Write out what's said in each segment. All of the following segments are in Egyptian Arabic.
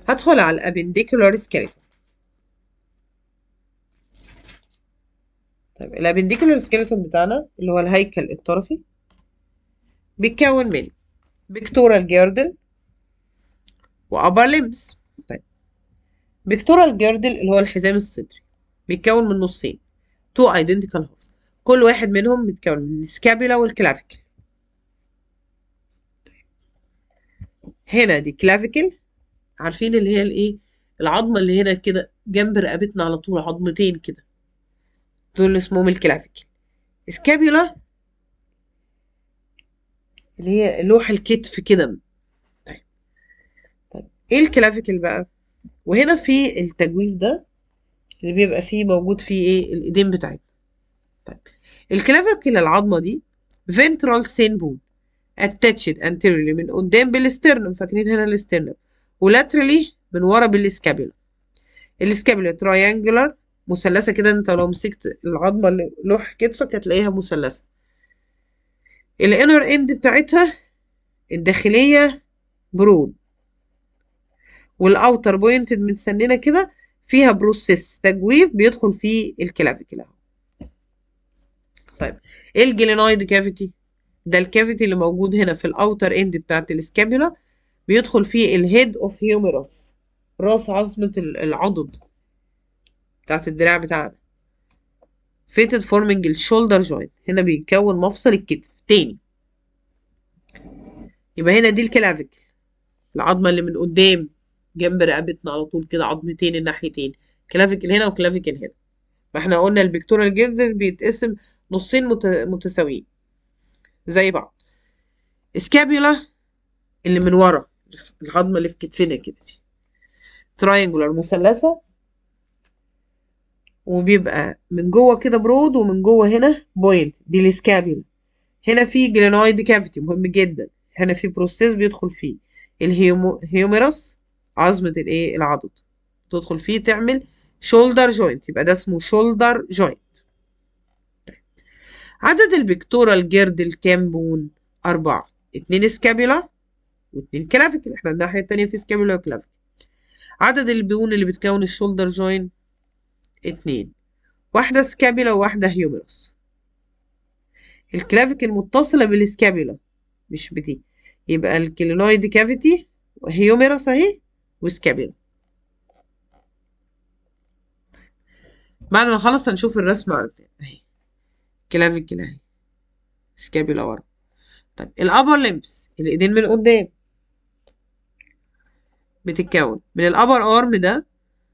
هدخل على الابنديكولار سكيلتون طيب الابنديكولار سكيلتون بتاعنا اللي هو الهيكل الطرفي بيتكون من بيكتورال جيردل وابر ليمبس طيب بيكتورال جيردل اللي هو الحزام الصدري بيتكون من نصين تو ايدنتيكال هافز كل واحد منهم بيتكون من السكابيلا والكلافيكل هنا دي كلافيكل عارفين اللي هي الايه العظمه اللي هنا كده جنب رقبتنا على طول عظمتين كده دول اللي اسمهم الكلافيكل سكابيولا اللي هي لوح الكتف كده طيب طيب ايه الكلافيكل بقى وهنا في التجويف ده اللي بيبقى فيه موجود فيه ايه الايدين بتاعتنا طيب الكلافيكل العظمه دي ventral sine bone attached anteriorly من قدام بالاسترنم فاكرين هنا الاسترنم ولاترالي من ورا بالسكابيولا السكابيولا تراينجولار مثلثه كده انت لو مسكت العظمه اللي لوح كتفك هتلاقيها مثلثه الانر اند بتاعتها الداخليه برود والاوتر بوينتد متسننه كده فيها بروسيس تجويف بيدخل فيه الكلافيكل اهو طيب ايه الجلينويد كافيتي ده الكافيتي اللي موجود هنا في الاوتر اند بتاعت السكابيولا بيدخل فيه الهيد اوف هيوميروس راس عظمة العضد بتاعت الدراع بتاعنا فيتد فورمينج الشولدر جوينت هنا بيكون مفصل الكتف تاني يبقى هنا دي الكلافيكل العظمة اللي من قدام جنب رقبتنا على طول كده عظمتين الناحيتين كلافيكل هنا وكلافيكل هنا ما احنا قلنا البكتورال جيردل بيتقسم نصين مت... متساويين زي بعض سكابيولا اللي من ورا العظمة اللي في كتفنا كده دي تراينجولار مثلثة وبيبقى من جوه كده برود ومن جوه هنا بوينت دي السكابيولا هنا في جلينويد كافيتي مهم جدا هنا في بروسيس بيدخل فيه الهيوميروس عظمة الايه العضد تدخل فيه تعمل شولدر جوينت يبقى ده اسمه شولدر جوينت عدد البكتورال جيردل كام بون أربعة اتنين سكابيولا واتنين كلافيكل احنا الناحية التانية في سكابيولا وكلافيكل عدد البون اللي بتكون الشولدر جوين اتنين واحدة سكابيولا وواحدة هيوميروس الكلافيكل متصلة بالسكابيولا مش بدي يبقى الكلينويد كافيتي وهيوميروس اهي وسكابيولا بعد ما نخلص هنشوف الرسمة اهي كلافيكل اهي سكابيولا ورا طيب الابر لمبس الايدين من قدام بتتكون من الابر ارم ده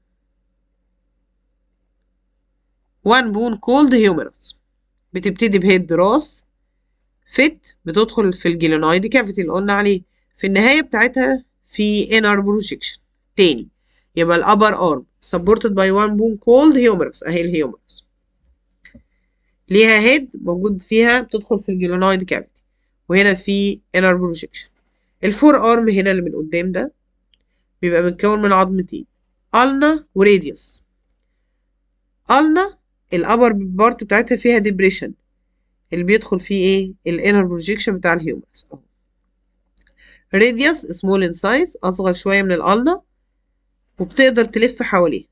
وان بون كولد هيوميروس بتبتدي بهيد راس فيت بتدخل في الجيلونويد كافيتي اللي قلنا عليه في النهاية بتاعتها في انر بروجيكشن تاني يبقى الابر ارم supported by one bone called humerus اهي الهيومرس ليها هيد موجود فيها بتدخل في الجيلونويد كافيتي وهنا في inner projection الفور ارم هنا اللي من قدام ده بيبقى متكون من عظمتين النا وراديوس النا الابر بارت بتاعتها فيها ديبريشن اللي بيدخل فيه ايه الانر بروجيكشن بتاع الهيومرس اهو راديوس سمول ان سايز اصغر شويه من الالنا وبتقدر تلف حواليه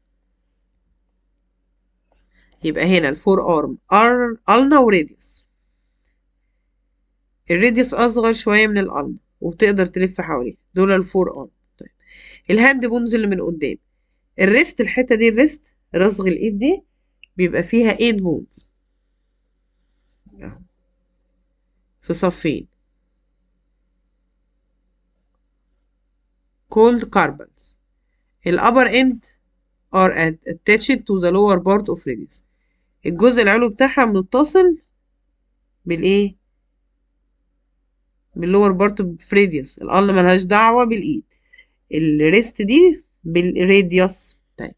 يبقى هنا الفور ارم ار النا وراديوس الراديوس اصغر شويه من الالنا وبتقدر تلف حواليه دول الفور ارم طيب الهاند بونز اللي من قدام الريست الحته دي الريست رصغ الايد دي بيبقى فيها 8 بونز في صفين called carbons الأبر end are attached to the lower part of radius الجزء العلوي بتاعها متصل بالإيه؟ باللور بارت في radius الأرض ملهاش دعوة بالإيد الريست دي بالراديوس طيب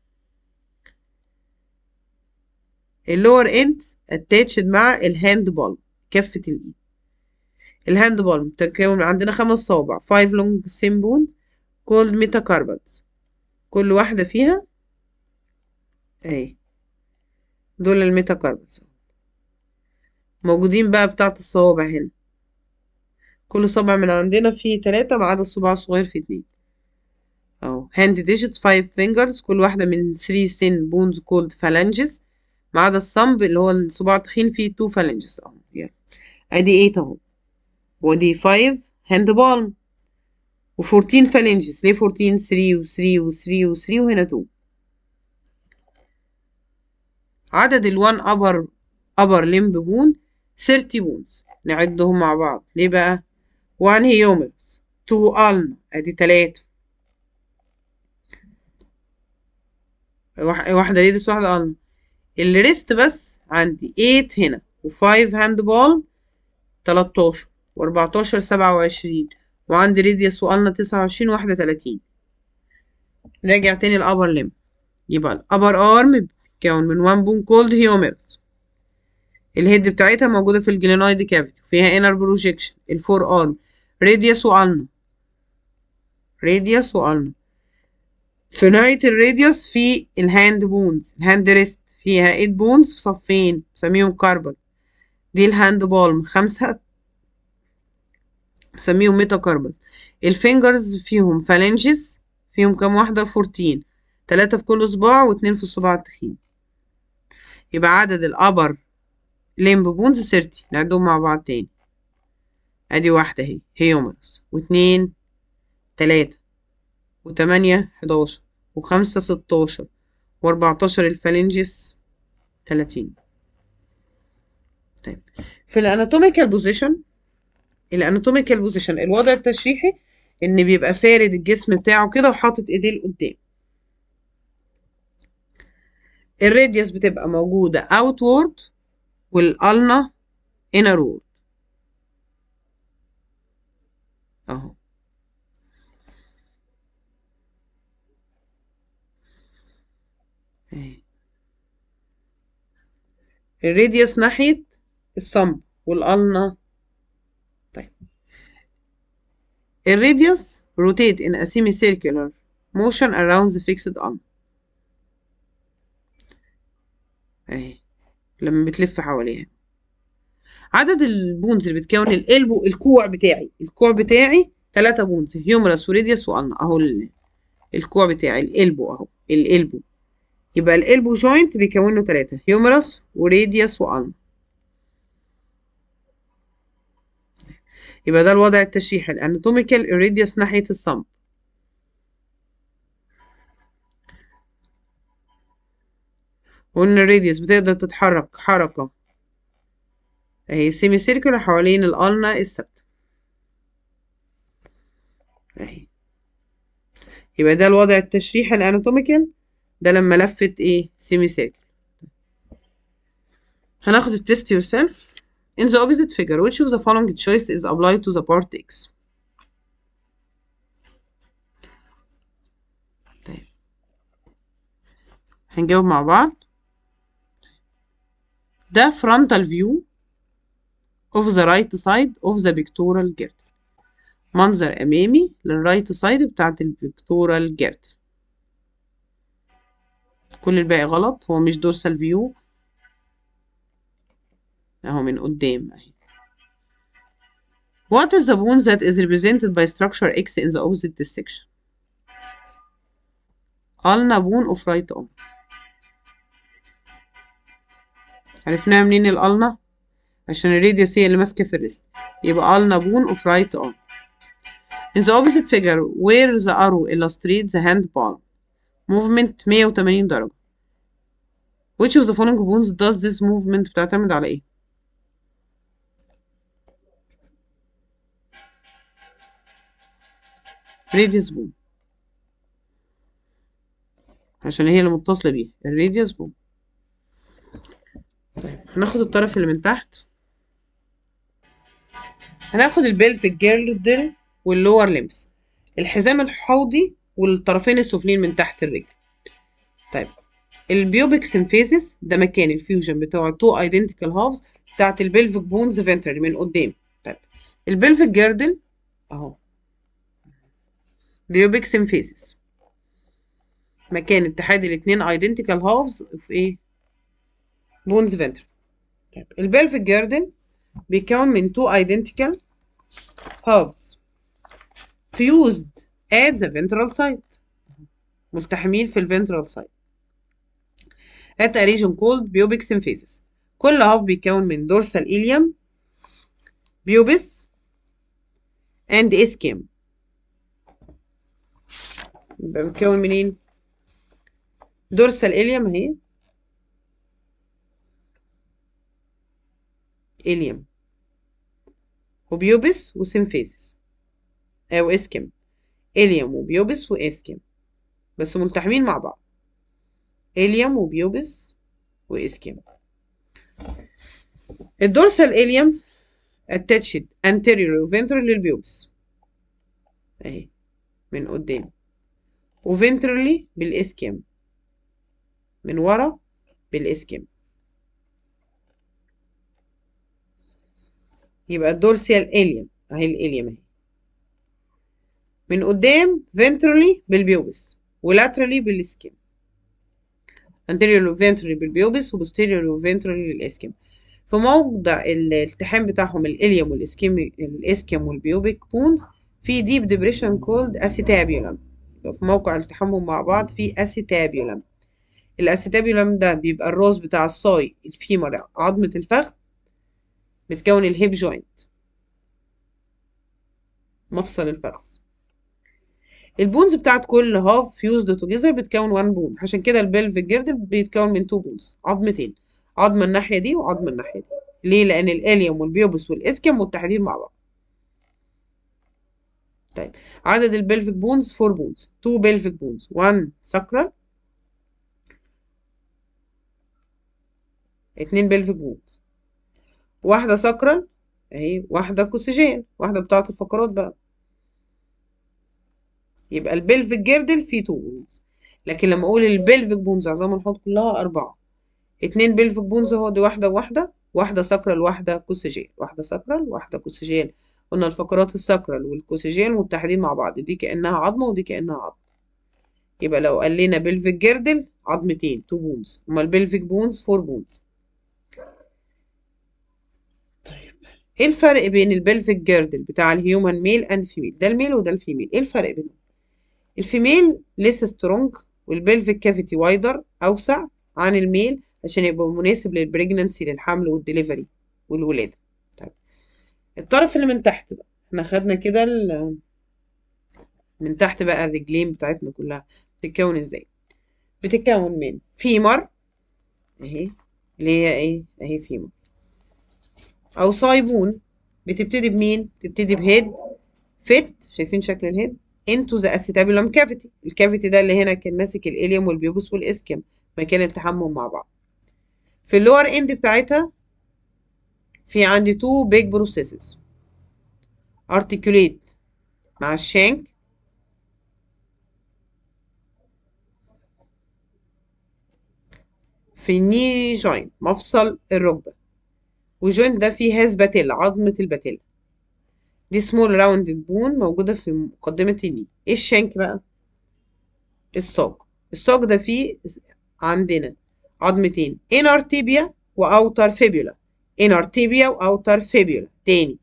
اللور اند اتاتشد مع الهاند بالم كفة الإيد الهاند بالم تكون عندنا خمس صوابع 5 long stem bones called metacarpals كل واحدة فيها اهي دول الميتاكاربالز موجودين بقى بتاعة الصوابع هنا كل صابع من عندنا فيه تلاتة ما عدا الصباع الصغير فيه اتنين اهو hand digits five fingers كل واحدة من three thin bones called phalanges ما عدا الصنب اللي هو الصباع التخين فيه two phalanges اهو يعني ادي 8 اهو ودي 5 hand palm و 14 phalanges ليه 14 3 و 3 و 3 و 3 وهنا 2 عدد ال one upper upper limb bone 30 bones نعدهم مع بعض ليه بقى 1 humerus 2 ulna ادي 3 واحدة ليدس واحدة ulna الريست بس عندي 8 هنا و5 هاند بال 13 و14 27 وعندي ريديوس وقلنا 29 واحدة 30 راجع تاني الأبر لم يبقى الأبر أرم بيتكون من وان بون كولد هيوميرس الهيد بتاعتها موجودة في الجلينويد كافيتي وفيها انر بروجيكشن الفور ارم راديوس وقلنا راديوس وقلنا في نهاية الراديوس في الهاند بونز الهاند ريست فيها 8 بونز في صفين بسميهم كاربل دي الهاند بالم خمسة بسميهم ميتا كاربل الفينجرز فيهم فالنجز فيهم كام واحدة 14 تلاتة في كل صباع واتنين في الصباع التخين يبقى عدد الأبر ليمب بونز 30 نعدهم مع بعض تاني ادي واحدة اهي هيومرس واتنين تلاتة وتمانية حداشر وخمسة ستاشر واربعتاشر الفالنجس تلاتين طيب في الاناتوميكال بوزيشن الاناتوميكال بوزيشن الوضع التشريحي ان بيبقى فارد الجسم بتاعه كده وحاطط ايديه لقدام الراديوس بتبقى موجودة اوتورد والالنا انرورد اهو الراديوس ناحية الصمب والالنا طيب الراديوس rotate in a semicircular motion around the fixed arm اهي لما بتلف حواليها عدد البونز اللي بتكون القلب الكوع بتاعي الكوع بتاعي ثلاثة بونز هيومرس وريديوس والنا اهو الكوع بتاعي القلب اهو القلب يبقى القلب جوينت بيكون له ثلاثة هيومرس وريديوس والنا يبقى ده الوضع التشريحي الاناتوميكال الراديوس ناحية الصمت وان الراديوس بتقدر تتحرك حركة اهي سيمي سيركل حوالين الالنا الثابتة اهي يبقى ده الوضع التشريحي الاناتوميكال ده لما لفت ايه سيمي سيركل هناخد التست يور سيلف In the opposite figure, which of the following choice is applied to the part X? طيب هنجاوب مع بعض ده frontal view of the right side of the pectoral girdle منظر أمامي للرايت سايد بتاعت البيكتورال جيردل كل الباقي غلط هو مش dorsal view اهو من قدام اهي What is the bone that is represented by structure X in the opposite dissection? ulna bone of right arm عرفناها منين الالنا عشان الراديوس هي اللي ماسكه في الريست يبقى ulna bone of right arm In the opposite figure where the arrow illustrates the hand palm movement 180 درجة which of the following bones does this movement بتعتمد على ايه؟ radius بوم عشان هي اللي متصلة بيه الراديوس بوم طيب هناخد الطرف اللي من تحت هناخد البلفيك جيردل واللور ليمس الحزام الحوضي والطرفين السفليين من تحت الرجل طيب البيوبيك سيمفيزيس ده مكان الفيوجن بتاع تو ايدنتيكال هافز بتاعت البلفيك بونز فنترالي من قدام طيب البلفيك جيردل اهو بيوبيك سيمفيزيس مكان اتحاد الاتنين ايدنتيكال هافز في ايه بونز فنتر طيب البلفيك جيردل بيكون من تو identical halves fused at the ventral side ملتحمين في الفنترال سايد at a region called pubic symphysis كل هاف بيتكون من dorsal ilium pubis and ischium يبقى بيتكون منين dorsal ilium اهي ilium وبيوبس وسيمفيزيس او اسكيم اليوم وبيوبس واسكيم بس ملتحمين مع بعض اليوم وبيوبس واسكيم الدورسال اليوم اتاتشد anterior وفنترال للبيوبس اهي من قدام وفنترالي بالاسكيم من ورا بالاسكيم يبقى الدورسيال اليوم اهي الاليوم اهي من قدام ventrally بالبيوبس ولاترالي بالاسكيم anterior ventrally بالبيوبس وposterior ventrally للاسكيم في موضع الالتحام بتاعهم الاليوم والاسكيم الاسكيم والبيوبيك بونز في deep depression called acetabulum يبقى في موقع التحامهم مع بعض في acetabulum الاسيتابيولم ده بيبقى الراس بتاع الصاي الفيمر عظمة الفخذ بتكون الهيب جوينت مفصل الفخذ البونز بتاعت كل هاف فيوزد توجذر بتكون 1 بون عشان كده البلفيك جيردل بيتكون من 2 بونز عظمتين عظمه الناحيه دي وعظمه الناحيه دي ليه لان الاليوم والبيوبس والاسكيم متحدين مع بعض طيب عدد البلفيك بونز 4 بونز 2 بلفيك بونز 1 ساكرال 2 بلفيك بونز واحده ساكرال اهي واحده كوسيجين واحده بتاعه الفقرات بقى يبقى البلفيك جيردل فيه 2 بونز لكن لما اقول البلفيك بونز عظام الحوض كلها أربعة اتنين بلفيك بونز اهو دي واحدة وواحدة واحدة ساكرال واحدة كوسيجين واحدة ساكرال واحدة كوسيجين قلنا الفقرات الساكرال والكوسيجين متحدين مع بعض دي كأنها عظمة ودي كأنها عظمة يبقى لو قال لنا بلفيك جيردل عظمتين 2 بونز اما البلفيك بونز 4 بونز طيب ايه الفرق بين البلفيك جيردل بتاع الهيومن ميل اند فيميل ده الميل وده الفيميل ايه الفرق بينهم الفيميل ليس سترونج والبلفيك كافيتي وايدر اوسع عن الميل عشان يبقى مناسب للبريجننسي للحمل والدليفري والولاده طيب الطرف اللي من تحت بقى احنا خدنا كده من تحت بقى الرجلين بتاعتنا كلها بتتكون ازاي بتتكون من فيمر اهي اللي هي ايه اهي فيمر او صايبون بتبتدي بمين بتبتدي بهيد فيت شايفين شكل الهيد into the acetabulum cavity الكافيتي ده اللي هنا كان ماسك الاليوم والبيوبس والاسكيم مكان التحمم مع بعض في اللور اند بتاعتها في عندي two big processes articulate مع الشانك في الني جوينت مفصل الركبة والجوينت ده فيه هاز باتيلا عظمة الباتيلا دي سمول راوندد بون موجودة في مقدمة الني ايه الشانك بقى الساق الساق ده فيه عندنا عظمتين inner tibia و outer fibula inner tibia و outer fibula تاني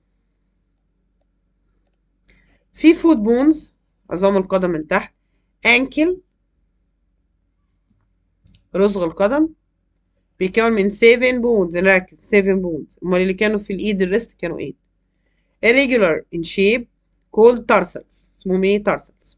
في foot bones عظام القدم من تحت ankle رسغ القدم بيكون من 7 بونز نركز 7 بونز امال اللي كانوا في الايد الريست كانوا ايه irregular in shape called tarsals اسمهم ايه tarsals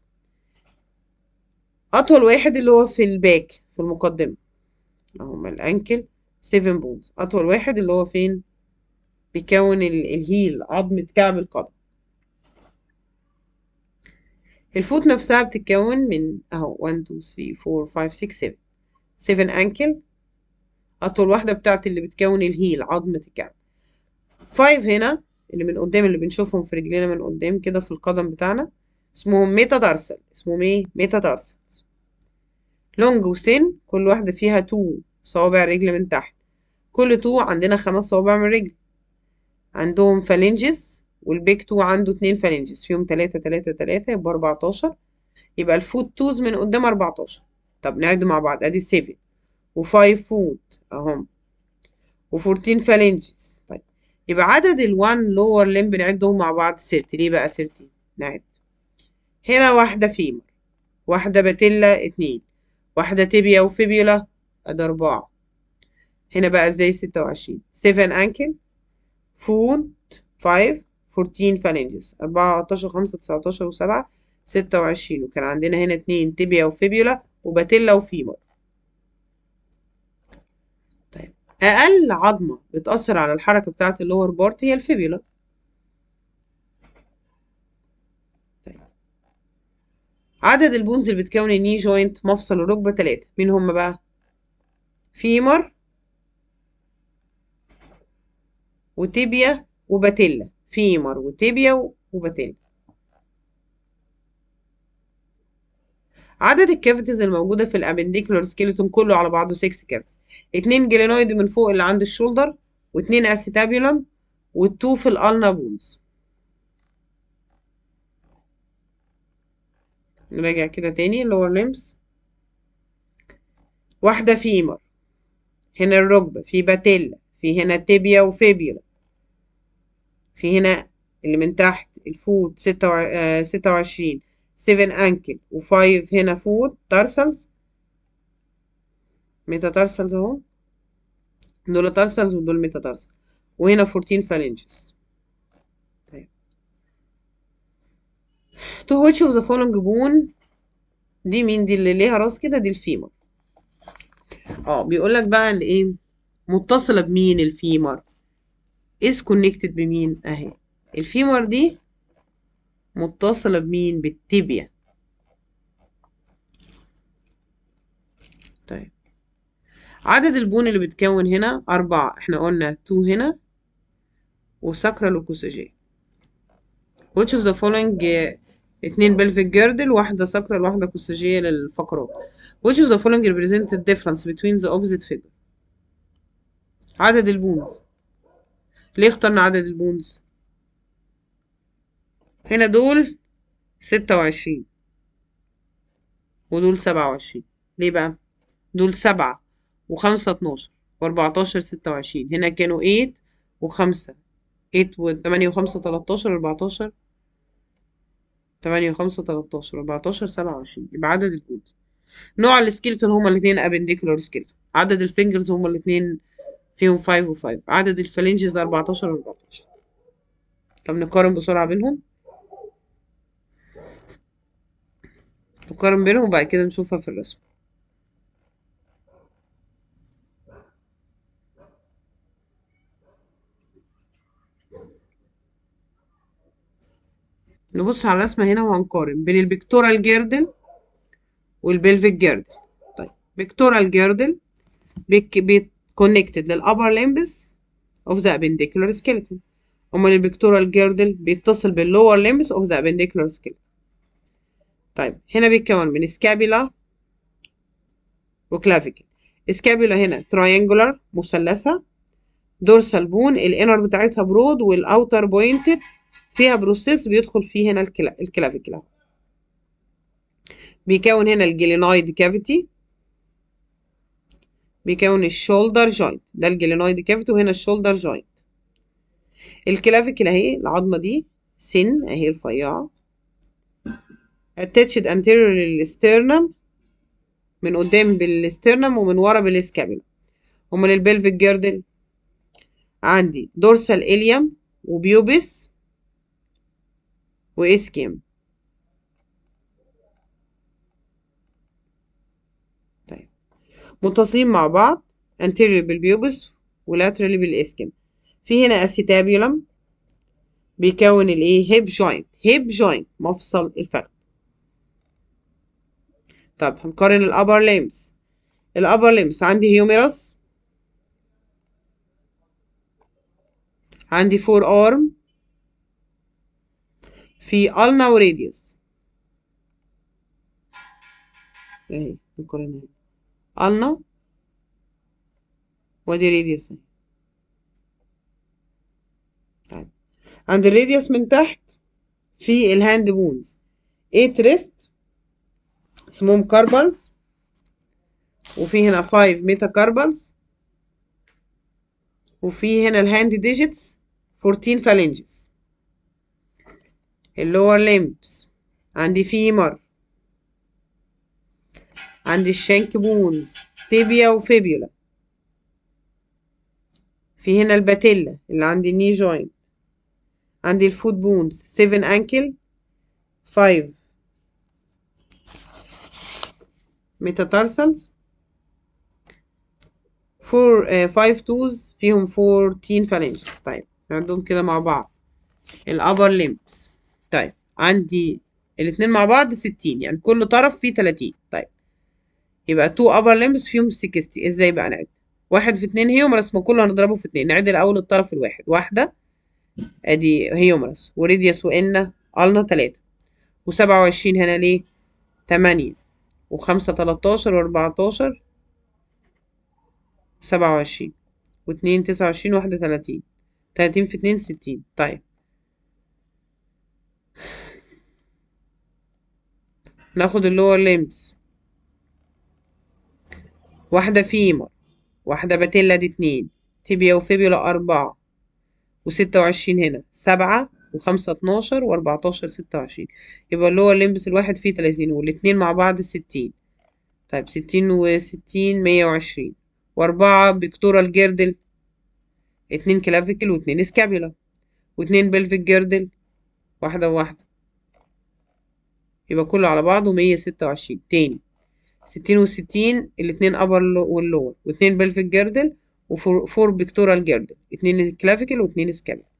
اطول واحد اللي هو في الباك في المقدمة اهما الانكل 7 بونز اطول واحد اللي هو فين بيكون الهيل عظمة كعب القدم الفوت نفسها بتتكون من اهو 1 2 3 4 5 6 7 7 انكل اطول واحدة بتاعت اللي بتكون الهيل عظمة الكعب 5 هنا اللي من قدام اللي بنشوفهم في رجلينا من قدام كده في القدم بتاعنا اسمهم ميتا دارسل اسمهم ايه ميتا دارسل لونج وسن كل واحدة فيها تو صوابع رجل من تحت كل تو عندنا خمس صوابع من الرجل عندهم فالنجز والبيك تو عنده اتنين فالنجز فيهم تلاتة تلاتة تلاتة يبقى أربعتاشر يبقى الفوت توز من قدام أربعتاشر طب نعد مع بعض ادي سيفن وفايف فوت اهم وفورتين فالنجز طيب يبقى عدد الوان لور لمب بنعدهم مع بعض سيرتي ليه بقى سيرتي نعد هنا واحدة فيمر واحدة باتيلا اتنين واحدة تibia وفيبيولا ادي أربعة هنا بقى ازاي ستة وعشرين seven ankle foot five fourteen phalanges أربعتاشر خمسة تسعتاشر وسبعة ستة وعشرين وكان عندنا هنا اتنين تibia وفيبيولا وباتيلا وفيمر طيب أقل عظمة بتأثر على الحركة بتاعة اللور بارت هي الفيبيولا طيب. عدد البونز اللي بتكون الني جوينت مفصل الركبة تلاتة مين هم بقى؟ فيمر وتيبيا وباتيلا فيمر وتيبيا وباتيلا عدد الكافيتيز الموجودة في الابنديكولار سكيلتون كله على بعضه 6 كافيتيز اتنين جلينويد من فوق اللي عند الشولدر واتنين اسيتابيولم والتو في الالنا بونز نراجع كده تاني اللور ليمس واحدة فيمر هنا الركبة في باتيلا في هنا تيبيا وفيبيولا في هنا اللي من تحت الفوت ستة وع... آه ستة وعشرين سيفن أنكل وفايف هنا فوت تارسلز ميتا تارسلز اهو دول تارسلز ودول ميتا تارسل وهنا فورتين فالنجز طيب to which of the following bone دي مين دي اللي ليها راس كده دي الفيمر اه بيقول لك بقى الايه متصلة بمين الفيمر is connected بمين اهي الفيمر دي متصلة بمين بالتibia طيب عدد البون اللي بتكون هنا أربعة احنا قلنا تو هنا وساكرال وكوساجية which of the following آه، اتنين pelvic girdle واحدة ساكرال واحدة كوساجية للفقرات which of the following represent the difference between the opposite figure عدد البونز ليه اخترنا عدد البونز هنا دول ستة وعشرين ودول سبعة وعشرين ليه بقى دول سبعة وخمسة اتناشر واربعتاشر ستة وعشرين هنا كانوا ايت وخمسة ايت وتمانية وخمسة تلاتاشر اربعتاشر تمانية وخمسة تلاتاشر اربعتاشر سبعة وعشرين يبقى عدد البونز نوع السكيلتون هما الاتنين ابنديكولار سكيلتون عدد الفينجرز هما الاتنين فيهم 5 و 5 عدد الفالنجز 14 و 14 طب نقارن بسرعة بينهم نقارن بينهم وبعد كده نشوفها في الرسم نبص على الرسمة هنا وهنقارن بين البيكتورال جيردل والبلفيك جيردل طيب بيكتورال جيردل بيك بيت connected للأبر limbs of the appendicular skeleton أمال البيكتورال جيردل بيتصل باللور limbs of the appendicular skeleton طيب هنا بيتكون من سكابيلا وكلافيكل سكابيلا هنا triangular مثلثة دورسال بون الانر بتاعتها برود والاوتر بوينتد فيها بروسيس بيدخل فيه هنا الكلا... الكلافيكلا بيكون هنا الجلينويد كافيتي بيكون الشولدر جوينت ده الجلينويد كافيتي وهنا الشولدر جوينت الكلافيكل اهي العظمه دي سن اهي رفيعه attached anterior للسترنم من قدام بالسترنم ومن ورا بالسكابيلا امال البلفيك جيردل عندي دورسال اليوم وبيوبس واسكيم طيب متصلين مع بعض anterior بالبيوبس ولاترالي بالاسكيم في هنا اسيتابيولم بيكون الايه هيب جوينت هيب جوينت مفصل الفخذ طب هنقارن الابر ليمز الابر ليمز عندي هيوميرس عندي فور ارم في النا وراديوس اهي نقارن اهي النا وادي راديوس طيب عند الراديوس من تحت في الهاند بونز ايت ريست اسمهم كاربلز وفي هنا 5 ميتا كاربلز وفي هنا الهاند ديجيتس 14 فالنجز اللور ليمبس عندي فيمر عندي الشانك بونز تيبيا وفيبيولا في هنا الباتيلا اللي عندي الني جوينت عندي الفوت بونز 7 انكل 5 ميتاتارسلز 4 5 توز فيهم 14 فالنجز طيب عندهم كده مع بعض الابر ليمبس طيب عندي الاتنين مع بعض 60 يعني كل طرف فيه 30 طيب يبقى 2 upper limbs فيهم 60 ازاي بقى نعد واحد في اتنين هيومرس ما كله هنضربه في اتنين نعد الاول الطرف الواحد واحدة ادي هيومرس وريديوس وان قلنا تلاتة وسبعة وعشرين هنا ليه تمانية وخمسة تلاتاشر واربعتاشر سبعة وعشرين واتنين تسعة وعشرين واحدة تلاتين تلاتين في اتنين ستين طيب ناخد اللور ليمبس واحدة فيمر واحدة باتيلا دي اتنين تيبيا وفيبيولا أربعة وستة وعشرين هنا سبعة وخمسة اتناشر وأربعتاشر ستة وعشرين يبقى اللي هو الليمبس الواحد فيه تلاتين والاتنين مع بعض ستين طيب ستين وستين مية وعشرين وأربعة بيكتورال جيردل اتنين كلافيكل واتنين سكابيولا واتنين بلفيك جيردل واحدة وواحدة يبقى كله على بعضه مية ستة وعشرين تاني ستين وستين الاتنين أبر واللور واتنين بلفيك جيردل وفور بيكتورال جيردل اتنين كلافيكل واتنين سكابيولا